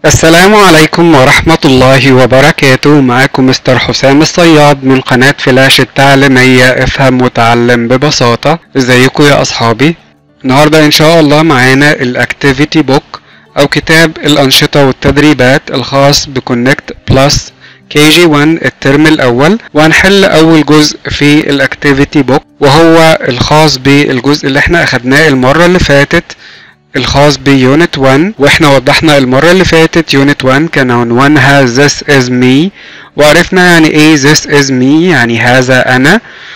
السلام عليكم ورحمة الله وبركاته معاكم مستر حسام الصياد من قناة فلاش التعليمية افهم وتعلم ببساطة ازيكم يا اصحابي النهاردة ان شاء الله معانا الاكتيفيتي بوك او كتاب الانشطة والتدريبات الخاص بكونكت بلس كي جي 1 الترم الاول وهنحل اول جزء في الاكتيفيتي بوك وهو الخاص بالجزء اللي احنا اخدناه المرة اللي فاتت الخاص بيونت 1 واحنا وضحنا المرة اللي فاتت يونت 1 كان عنوانها this is me وعرفنا يعني ايه this is me يعني هذا انا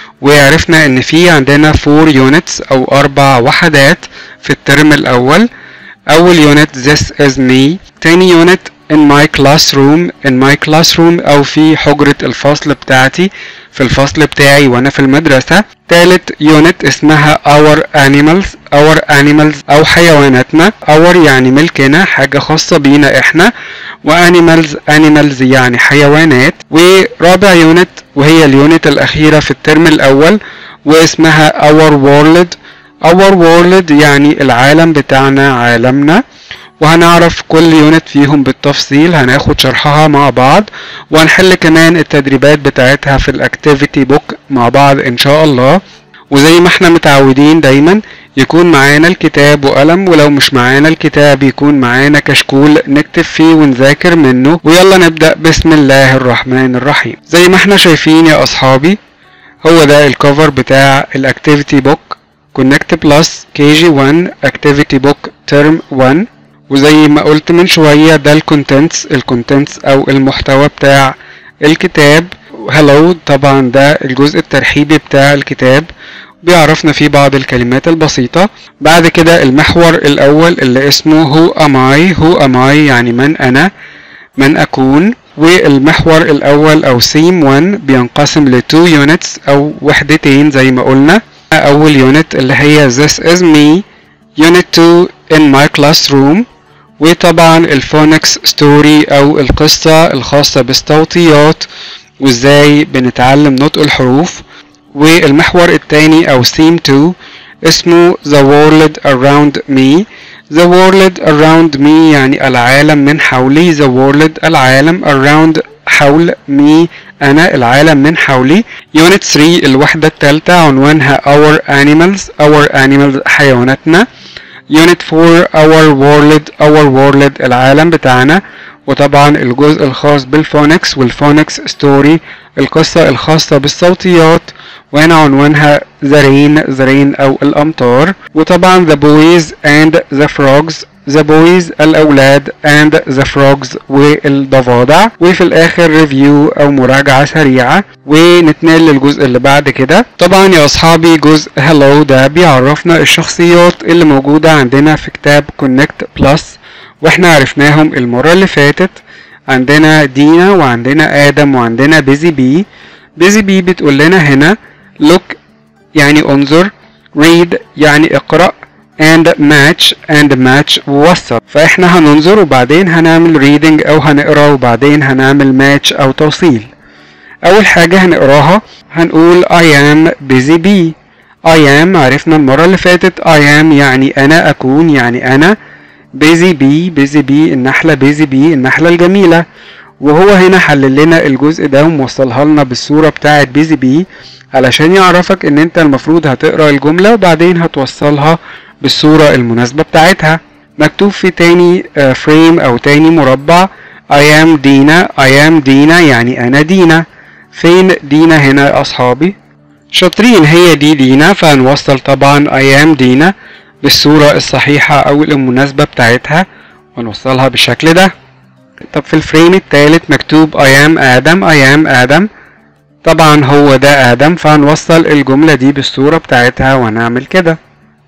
وعرفنا ان في عندنا 4 units او اربع وحدات في الترم الاول اول يونت this is me تاني يونت in my classroom in my classroom او في حجرة الفصل بتاعتي في الفصل بتاعي وانا في المدرسة تالت يونت اسمها our animals our animals او حيواناتنا our يعني ملكنا حاجة خاصة بينا احنا وانيمالز animals يعني حيوانات ورابع يونت وهي اليونت الاخيرة في الترم الاول واسمها our world our world يعني العالم بتاعنا عالمنا وهنعرف كل يونت فيهم بالتفصيل هناخد شرحها مع بعض وهنحل كمان التدريبات بتاعتها في الاكتيفيتي بوك مع بعض ان شاء الله وزي ما احنا متعودين دايما يكون معانا الكتاب وقلم ولو مش معانا الكتاب يكون معانا كشكول نكتب فيه ونذاكر منه ويلا نبدأ بسم الله الرحمن الرحيم زي ما احنا شايفين يا اصحابي هو ده الكفر بتاع الاكتيفيتي بوك كونكت بلس كي جي 1 اكتيفيتي بوك ترم 1 وزي ما قلت من شوية ده الكونتنتس الكونتنتس او المحتوى بتاع الكتاب هلو طبعا ده الجزء الترحيبي بتاع الكتاب بيعرفنا فيه بعض الكلمات البسيطة بعد كده المحور الأول اللي اسمه هو أماي هو أماي يعني من أنا من أكون والمحور الأول أو سيم 1 بينقسم ل 2 units أو وحدتين زي ما قلنا أول يونت اللي هي this is me unit 2 in my classroom وطبعا الفونكس ستوري او القصة الخاصة بالصوتيات وازاي بنتعلم نطق الحروف والمحور التاني او theme 2 اسمه the world around me the world around me يعني العالم من حولي the world العالم around حول me أنا العالم من حولي unit 3 الوحدة التالتة عنوانها our animals our animals حيواناتنا unit 4 our world our world العالم بتاعنا وطبعا الجزء الخاص بالفونكس والفونكس ستوري القصة الخاصة بالصوتيات وهنا عنوانها the rain the rain أو الأمطار وطبعا the boys and the frogs the boys الأولاد and the frogs والضفادع وفي الآخر ريفيو أو مراجعة سريعة ونتنقل للجزء اللي بعد كده طبعا يا أصحابي جزء hello ده بيعرفنا الشخصيات اللي موجودة عندنا في كتاب connect plus واحنا عرفناهم المرة اللي فاتت عندنا دينا وعندنا آدم وعندنا بيزي بي بيزي بي بتقول لنا هنا look يعني انظر read يعني اقرأ and match and match ووصل فاحنا هننظر وبعدين هنعمل reading او هنقرا وبعدين هنعمل match او توصيل اول حاجة هنقراها هنقول I am busy bee I am عرفنا المرة اللي فاتت I am يعني انا اكون يعني انا busy bee busy bee النحلة busy bee النحلة الجميلة وهو هنا حلل لنا الجزء ده وموصلها لنا بالصورة بتاعة بيزي بي علشان يعرفك ان انت المفروض هتقرا الجملة وبعدين هتوصلها بالصورة المناسبة بتاعتها مكتوب في تاني فريم او تاني مربع I am دينا I am دينا يعني انا دينا فين دينا هنا يا اصحابي شاطرين هي دي دينا فهنوصل طبعا I am دينا بالصورة الصحيحة او المناسبة بتاعتها ونوصلها بالشكل ده طب في الفريم التالت مكتوب I am آدم I am آدم طبعا هو ده آدم فهنوصل الجملة دي بالصورة بتاعتها وهنعمل كده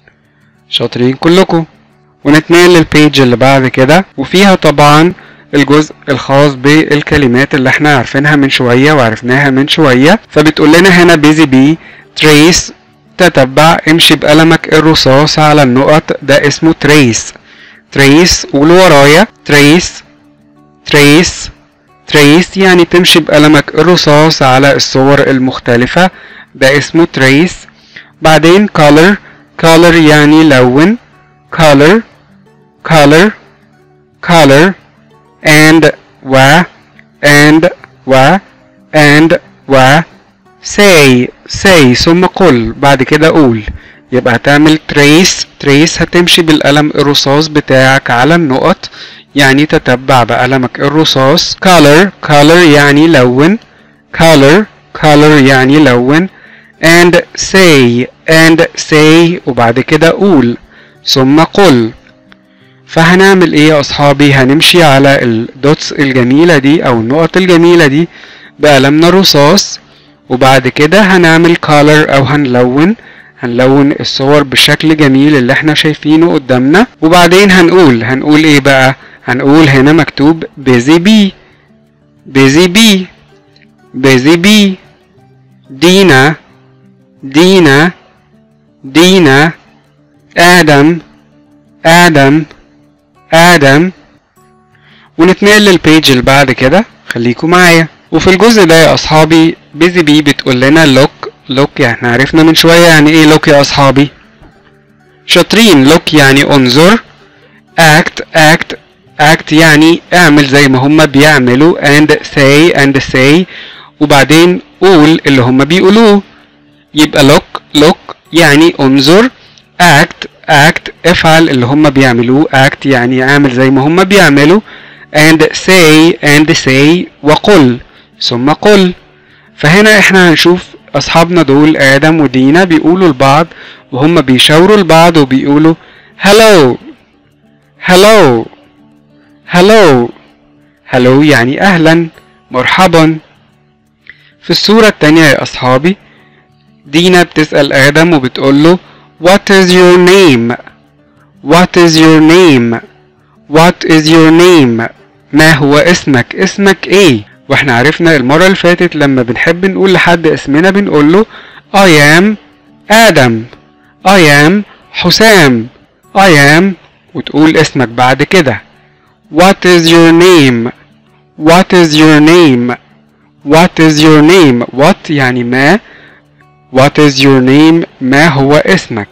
شاطرين كلكم ونتنقل للبيج اللي بعد كده وفيها طبعا الجزء الخاص بالكلمات اللي احنا عارفينها من شوية وعرفناها من شوية فبتقول لنا هنا بيزي بي تريس تتبع امشي بقلمك الرصاص على النقط ده اسمه تريس تريس قول ورايا تريس تريس تريس يعني تمشي بقلمك الرصاص على الصور المختلفة ده اسمه تريس بعدين color color يعني لون color color color and و and و and و say say ثم قل بعد كده قول يبقى هتعمل trace trace هتمشي بالقلم الرصاص بتاعك على النقط يعني تتبع بقلمك الرصاص color color يعني لون color color يعني لون and say and say وبعد كده قول ثم قل فهنعمل ايه يا اصحابي هنمشي على الدوتس الجميلة دي او النقط الجميلة دي بقلمنا الرصاص وبعد كده هنعمل color او هنلون هنلون الصور بشكل جميل اللي احنا شايفينه قدامنا وبعدين هنقول هنقول ايه بقى هنقول هنا مكتوب busy bee busy bee busy bee دينا دينا دينا آدم آدم آدم ونتنقل للبيج اللي بعد كده خليكم معايا وفي الجزء ده يا أصحابي بيزي بي بتقول لنا لوك لوك يعني احنا عرفنا من شوية يعني ايه لوك يا أصحابي شاطرين لوك يعني انظر act act act يعني اعمل زي ما هما بيعملوا and say and say وبعدين قول اللي هما بيقولوه يبقى look look يعني انظر act act افعل اللي هما بيعملوه act يعني اعمل زي ما هما بيعملوا and say and say وقل ثم قل فهنا احنا هنشوف اصحابنا دول ادم ودينا بيقولوا لبعض وهم بيشاوروا لبعض وبيقولوا hello hello hello hello يعني اهلا مرحبا في الصورة التانية يا اصحابي دينا بتسأل ادم وبتقول له what is your name what is your name what is your name ما هو اسمك اسمك ايه واحنا عرفنا المرة اللي فاتت لما بنحب نقول لحد اسمنا بنقول له I am آدم I am حسام I am وتقول اسمك بعد كده What is your name What is your name What is your name What يعني ما What is your name ما هو اسمك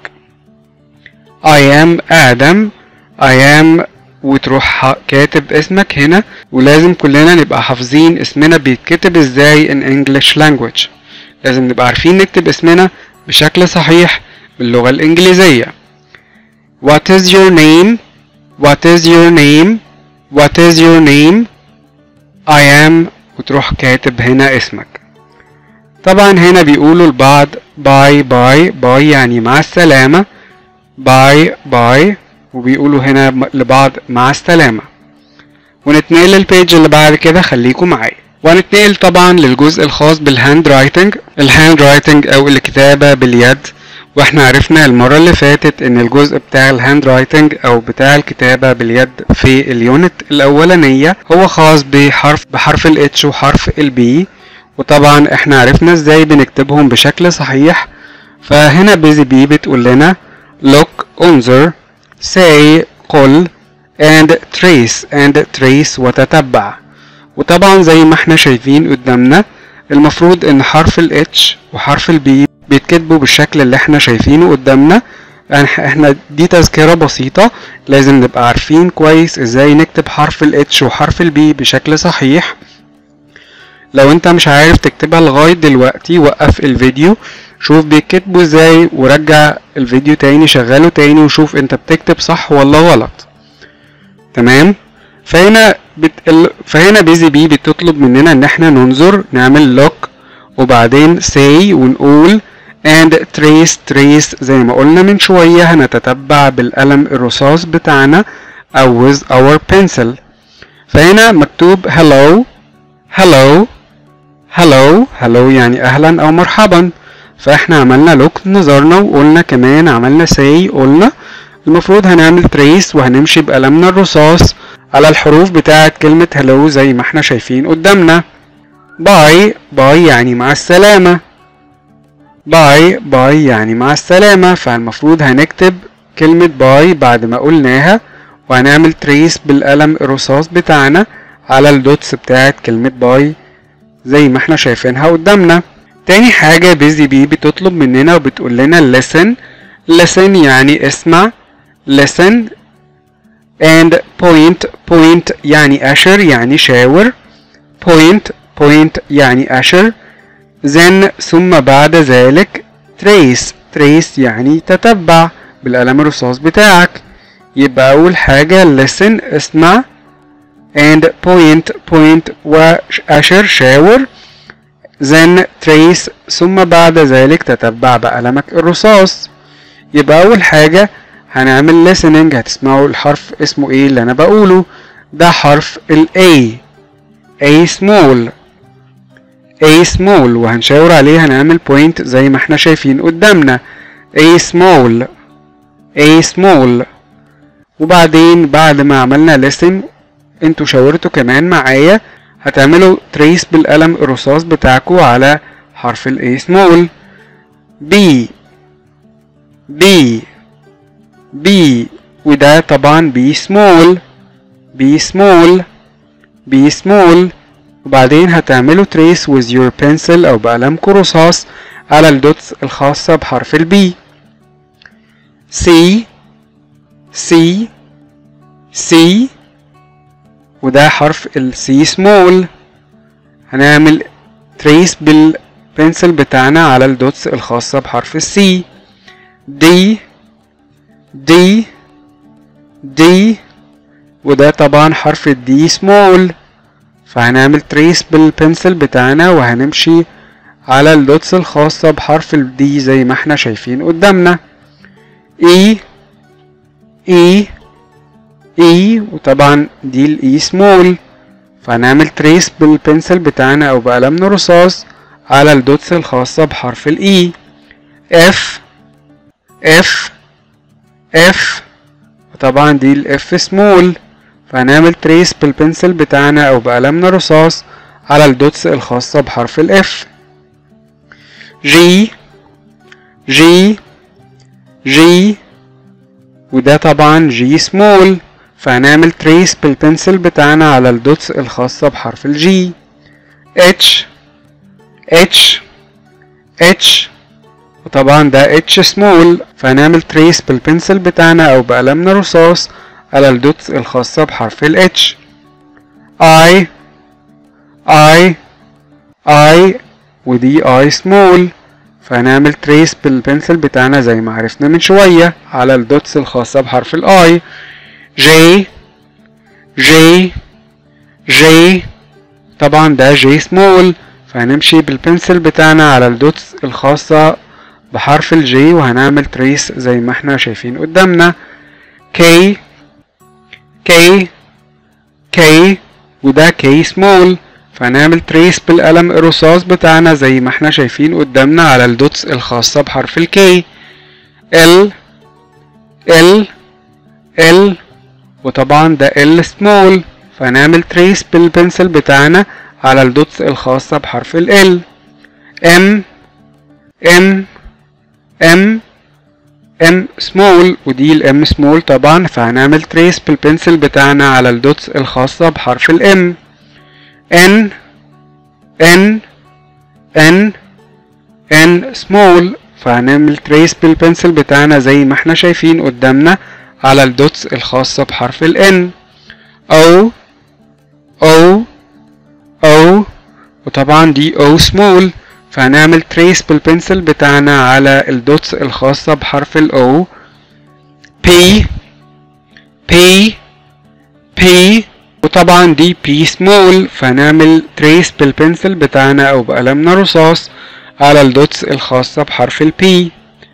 I am آدم I am وتروح كاتب اسمك هنا ولازم كلنا نبقى حافظين اسمنا بيتكتب ازاي in English language لازم نبقى عارفين نكتب اسمنا بشكل صحيح باللغة الإنجليزية What is your name What is your name What is your name I am وتروح كاتب هنا اسمك طبعا هنا بيقولوا لبعض باي باي باي يعني مع السلامة باي باي وبيقولوا هنا لبعض مع السلامة ونتنقل للبيج اللي بعد كده خليكم معايا وهنتنقل طبعا للجزء الخاص بالهاند رايتنج الهاند رايتنج او الكتابة باليد واحنا عرفنا المرة اللي فاتت ان الجزء بتاع الهاند رايتنج او بتاع الكتابة باليد في اليونت الاولانية هو خاص بحرف بحرف الاتش وحرف البي وطبعا احنا عرفنا ازاي بنكتبهم بشكل صحيح فهنا بيزي بي بتقول لنا look انظر say قل and trace and trace وتتبع وطبعا زي ما احنا شايفين قدامنا المفروض ان حرف ال H وحرف ال B بيتكتبوا بالشكل اللي احنا شايفينه قدامنا احنا دي تذكرة بسيطة لازم نبقى عارفين كويس ازاي نكتب حرف ال H وحرف ال B بشكل صحيح لو انت مش عارف تكتبها لغاية دلوقتي وقف الفيديو شوف بيكتبوا ازاي ورجع الفيديو تاني شغله تاني وشوف انت بتكتب صح ولا غلط تمام فهنا بت... فهنا بيزي بي بتطلب مننا ان احنا ننظر نعمل لوك وبعدين say ونقول and trace trace زي ما قلنا من شوية هنتتبع بالقلم الرصاص بتاعنا أو with our pencil فهنا مكتوب hello hello hello hello يعني أهلا أو مرحبا فاحنا عملنا لوك نظرنا وقلنا كمان عملنا say قلنا المفروض هنعمل trace وهنمشي بقلمنا الرصاص على الحروف بتاعة كلمة hello زي ما احنا شايفين قدامنا باي باي يعني مع السلامة باي باي يعني مع السلامة فالمفروض هنكتب كلمة باي بعد ما قلناها وهنعمل تريس بالقلم الرصاص بتاعنا على الدوتس بتاعت كلمة باي زي ما احنا شايفينها قدامنا تاني حاجة بيزي بي بتطلب مننا وبتقول لنا listen listen يعني اسمع listen and point point يعني أشر يعني شاور point point يعني أشر then ثم بعد ذلك trace trace يعني تتبع بالقلم الرصاص بتاعك يبقى أول حاجة listen اسمع and point point وأشر شاور then trace ثم بعد ذلك تتبع بقلمك الرصاص يبقى أول حاجة هنعمل listening هتسمعوا الحرف اسمه ايه اللي أنا بقوله ده حرف ال A A small A small وهنشاور عليه هنعمل point زي ما احنا شايفين قدامنا A small A small وبعدين بعد ما عملنا listen انتوا شاورتوا كمان معايا هتعملوا تريس بالقلم الرصاص بتاعكوا على حرف ال A small B B B وده طبعا B small B small B small وبعدين هتعملوا تريس with your pencil أو بقلمكوا رصاص على الدوتس الخاصة بحرف ال B C C C وده حرف ال C small هنعمل تريس بالبنسل بتاعنا على الدوتس الخاصة بحرف ال C D D D وده طبعا حرف ال D small فهنعمل تريس بالبنسل بتاعنا وهنمشي على الدوتس الخاصة بحرف ال D زي ما احنا شايفين قدامنا E E E وطبعا دي ال E small فهنعمل تريس بالبنسل بتاعنا أو بقلمنا رصاص على الدوتس الخاصة بحرف ال E F F F وطبعا دي ال F small فهنعمل تريس بالبنسل بتاعنا أو بقلمنا رصاص على الدوتس الخاصة بحرف ال F G G G وده طبعا G small فهنعمل تريس بالبنسل بتاعنا على الدوتس الخاصة بحرف ال G H H H وطبعا ده H small فهنعمل تريس بالبنسل بتاعنا أو بقلمنا رصاص على الدوتس الخاصة بحرف ال H I I I ودي I small فهنعمل تريس بالبنسل بتاعنا زي ما عرفنا من شوية على الدوتس الخاصة بحرف ال I J J J طبعا ده J small فهنمشي بالبنسل بتاعنا على الدوتس الخاصة بحرف ال J وهنعمل تريس زي ما احنا شايفين قدامنا K K K وده K small فهنعمل تريس بالقلم الرصاص بتاعنا زي ما احنا شايفين قدامنا على الدوتس الخاصة بحرف ال K L L L وطبعا ده L small فهنعمل تريس بالبنسل بتاعنا على الدوتس الخاصة بحرف ال L M M M M small ودي ال M small طبعا فهنعمل تريس بالبنسل بتاعنا على الدوتس الخاصة بحرف ال M N N N N small فهنعمل تريس بالبنسل بتاعنا زي ما احنا شايفين قدامنا على الدوتس الخاصة بحرف ال N O O O وطبعا دي O small فهنعمل تريس بالبنسل بتاعنا على الدوتس الخاصة بحرف ال O P P P وطبعا دي P small فهنعمل تريس بالبنسل بتاعنا أو بقلمنا رصاص على الدوتس الخاصة بحرف ال P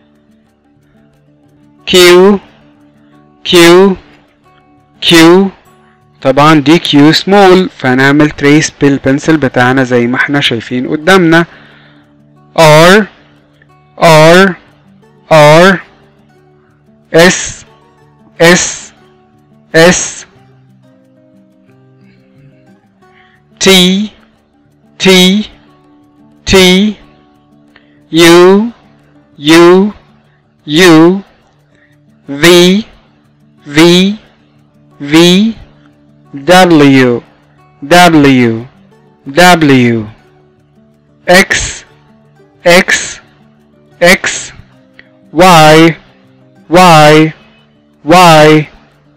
Q Q Q طبعا دي Q small فهنعمل تريس بالبنسل بتاعنا زي ما احنا شايفين قدامنا R R R S S S T T T U U U V V V W W W X X X Y Y Y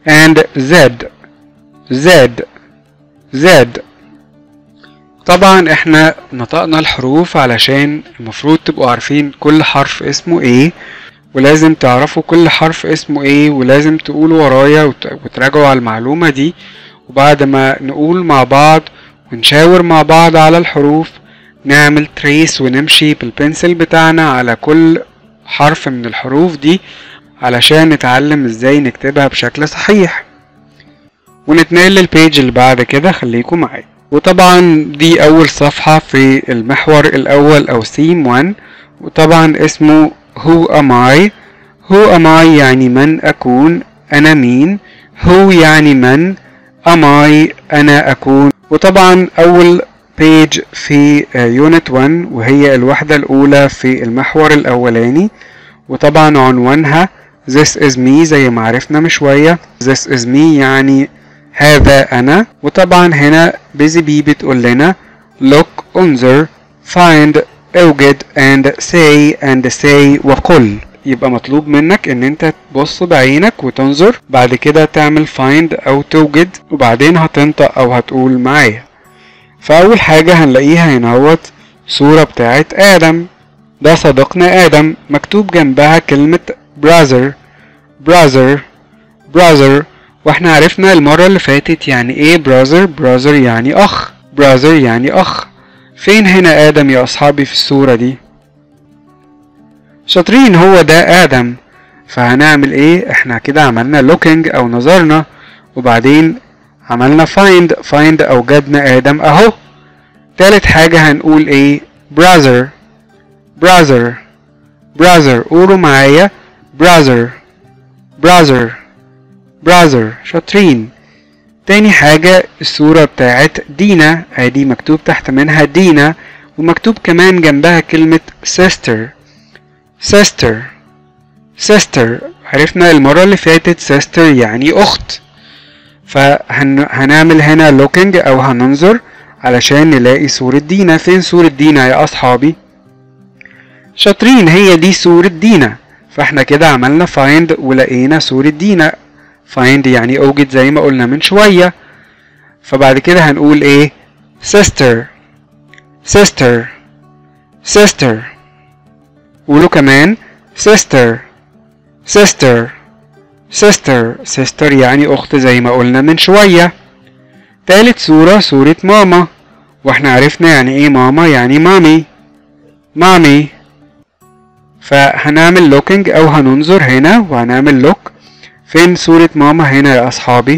and Z Z Z طبعا احنا نطقنا الحروف علشان المفروض تبقوا عارفين كل حرف اسمه ايه ولازم تعرفوا كل حرف اسمه ايه ولازم تقولوا ورايا وت- وتراجعوا على المعلومة دي وبعد ما نقول مع بعض ونشاور مع بعض على الحروف نعمل تريس ونمشي بالبنسل بتاعنا على كل حرف من الحروف دي علشان نتعلم ازاي نكتبها بشكل صحيح ونتنقل للبيج اللي بعد كده خليكم معايا وطبعا دي اول صفحة في المحور الاول او سيم 1 وطبعا اسمه who am I who am I يعني من اكون انا مين who يعني من am I انا اكون وطبعا اول بيج في يونت 1 وهي الوحدة الاولى في المحور الاولاني وطبعا عنوانها This is me زي ما عرفنا من شوية This is me يعني هذا أنا وطبعا هنا busy bee بتقول لنا look انظر find اوجد and say and say وقل يبقى مطلوب منك ان انت تبص بعينك وتنظر بعد كده تعمل find او توجد وبعدين هتنطق او هتقول معايا فأول حاجة هنلاقيها هنا اهوت صورة بتاعت آدم ده صديقنا آدم مكتوب جنبها كلمة brother brother brother واحنا عرفنا المرة اللي فاتت يعني ايه brother brother يعني أخ brother يعني أخ فين هنا آدم يا أصحابي في الصورة دي شاطرين هو ده آدم فهنعمل ايه احنا كده عملنا looking أو نظرنا وبعدين عملنا find find أوجدنا آدم أهو تالت حاجة هنقول ايه brother brother brother قولوا معايا brother brother brother شاطرين تاني حاجة الصورة بتاعت دينا ادي مكتوب تحت منها دينا ومكتوب كمان جنبها كلمة sister sister sister عرفنا المرة اللي فاتت sister يعني أخت فهنعمل هنا looking أو هننظر علشان نلاقي صورة دينا فين صورة دينا يا أصحابي شاطرين هي دي صورة دينا فاحنا كده عملنا find ولقينا صورة دينا find يعني اوجد زي ما قلنا من شوية فبعد كده هنقول ايه sister sister sister قولوا كمان sister sister sister sister يعني اخت زي ما قلنا من شوية تالت صورة صورة ماما واحنا عرفنا يعني ايه ماما يعني مامي مامي فهنعمل لوكينج او هننظر هنا وهنعمل لوك فين صورة ماما هنا يا اصحابي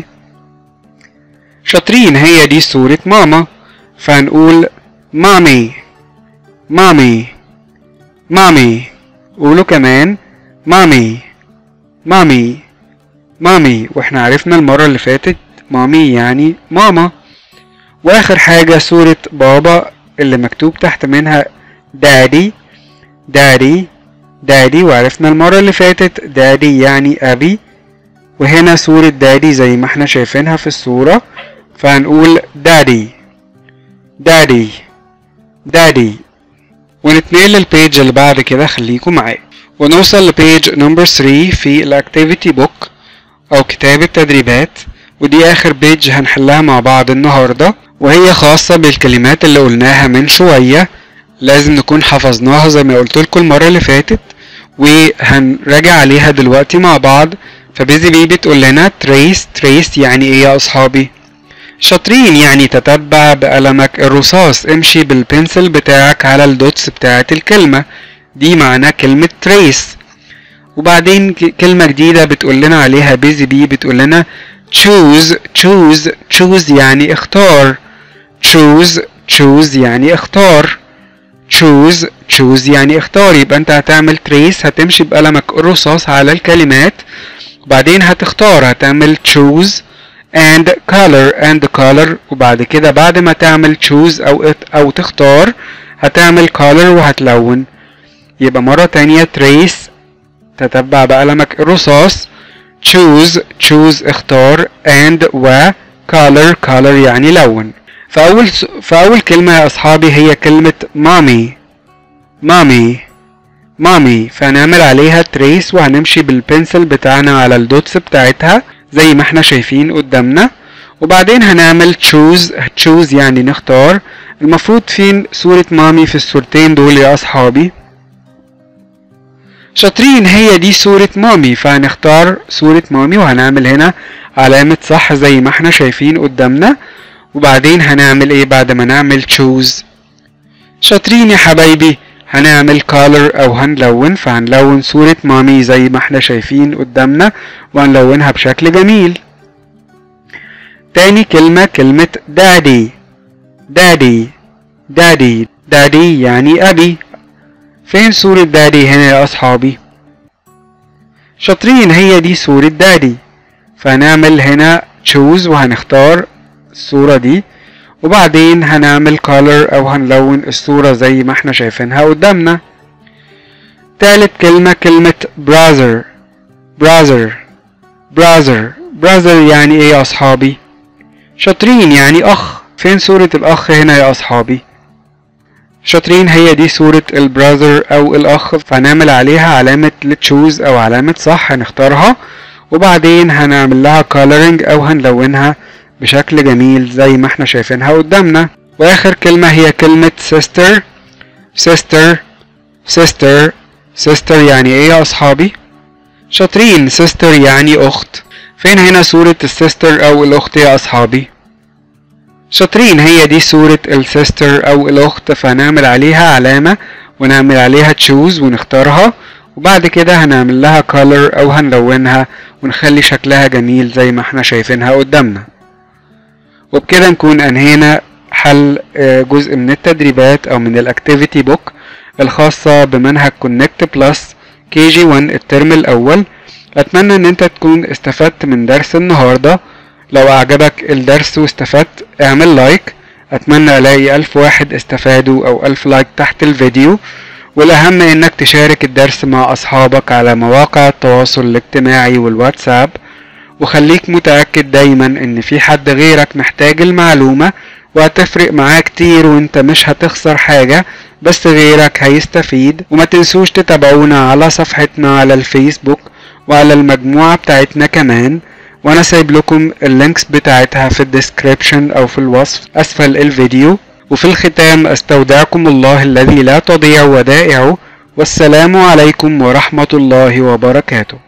شاطرين هي دي صورة ماما فهنقول مامي مامي مامي قولوا كمان مامي مامي مامي واحنا عرفنا المرة اللي فاتت مامي يعني ماما واخر حاجة صورة بابا اللي مكتوب تحت منها دادي دادي دادي وعرفنا المرة اللي فاتت دادي يعني أبي وهنا صورة دادي زي ما احنا شايفينها في الصورة فهنقول دادي دادي دادي ونتنقل للبيج اللي بعد كده خليكم معايا ونوصل لبيج نمبر 3 في الاكتيفيتي بوك او كتاب التدريبات ودي اخر بيج هنحلها مع بعض النهاردة وهي خاصة بالكلمات اللي قلناها من شوية لازم نكون حفظناها زي ما قلت لكم المرة اللي فاتت وهنراجع عليها دلوقتي مع بعض فبيزي بي بتقول لنا تريس تريس يعني ايه يا اصحابي شاطرين يعني تتبع بقلمك الرصاص امشي بالبنسل بتاعك على الدوتس بتاعت الكلمة دي معنى كلمة تريس وبعدين كلمة جديدة بتقول لنا عليها بيزي بي بتقول لنا choose choose choose يعني اختار choose choose يعني اختار choose choose يعني اختار يبقى انت هتعمل تريس هتمشي بقلمك الرصاص على الكلمات وبعدين هتختار هتعمل choose and color and color وبعد كده بعد ما تعمل choose او او تختار هتعمل color وهتلون يبقى مرة تانية trace تتبع بقلمك الرصاص choose choose اختار and و color color يعني لون فأول فأول كلمة يا أصحابي هي كلمة مامي مامي مامي فهنعمل عليها تريس وهنمشي بالبنسل بتاعنا على الدوتس بتاعتها زي ما احنا شايفين قدامنا وبعدين هنعمل choose choose يعني نختار المفروض فين صورة مامي في الصورتين دول يا أصحابي شاطرين هي دي صورة مامي فهنختار صورة مامي وهنعمل هنا علامة صح زي ما احنا شايفين قدامنا وبعدين هنعمل ايه بعد ما نعمل choose شاطرين يا حبايبي هنعمل color او هنلون فهنلون صورة مامي زي ما احنا شايفين قدامنا وهنلونها بشكل جميل تاني كلمة كلمة daddy daddy daddy daddy يعني أبي فين صورة دادي هنا يا أصحابي شاطرين هي دي صورة دادي فهنعمل هنا choose وهنختار الصورة دي وبعدين هنعمل color أو هنلون الصورة زي ما احنا شايفينها قدامنا تالت كلمة كلمة brother brother brother brother يعني ايه يا أصحابي شاطرين يعني أخ فين صورة الأخ هنا يا أصحابي شاطرين هي دي صورة البراذر أو الأخ فهنعمل عليها علامة لتشوز أو علامة صح هنختارها وبعدين هنعمل لها coloring أو هنلونها بشكل جميل زي ما احنا شايفينها قدامنا وآخر كلمة هي كلمة sister sister sister sister يعني ايه يا أصحابي؟ شاطرين sister يعني أخت فين هنا صورة السيستر أو الأخت يا أصحابي؟ شاطرين هي دي صورة السيستر أو الأخت فهنعمل عليها علامة ونعمل عليها تشوز ونختارها وبعد كده هنعمل لها color أو هنلونها ونخلي شكلها جميل زي ما احنا شايفينها قدامنا وبكده نكون أنهينا حل جزء من التدريبات أو من الأكتيفيتي بوك الخاصة بمنهج كونكت بلس كي جي 1 الترم الأول أتمنى إن أنت تكون استفدت من درس النهارده لو أعجبك الدرس واستفدت اعمل لايك أتمنى ألاقي ألف واحد استفادوا أو ألف لايك تحت الفيديو والأهم إنك تشارك الدرس مع أصحابك على مواقع التواصل الاجتماعي والواتساب وخليك متأكد دايما إن في حد غيرك محتاج المعلومة وهتفرق معاه كتير وانت مش هتخسر حاجة بس غيرك هيستفيد وما تنسوش تتابعونا على صفحتنا على الفيسبوك وعلى المجموعة بتاعتنا كمان وانا سايب لكم اللينكس بتاعتها في الديسكريبشن او في الوصف اسفل الفيديو وفي الختام استودعكم الله الذي لا تضيع ودائعه والسلام عليكم ورحمة الله وبركاته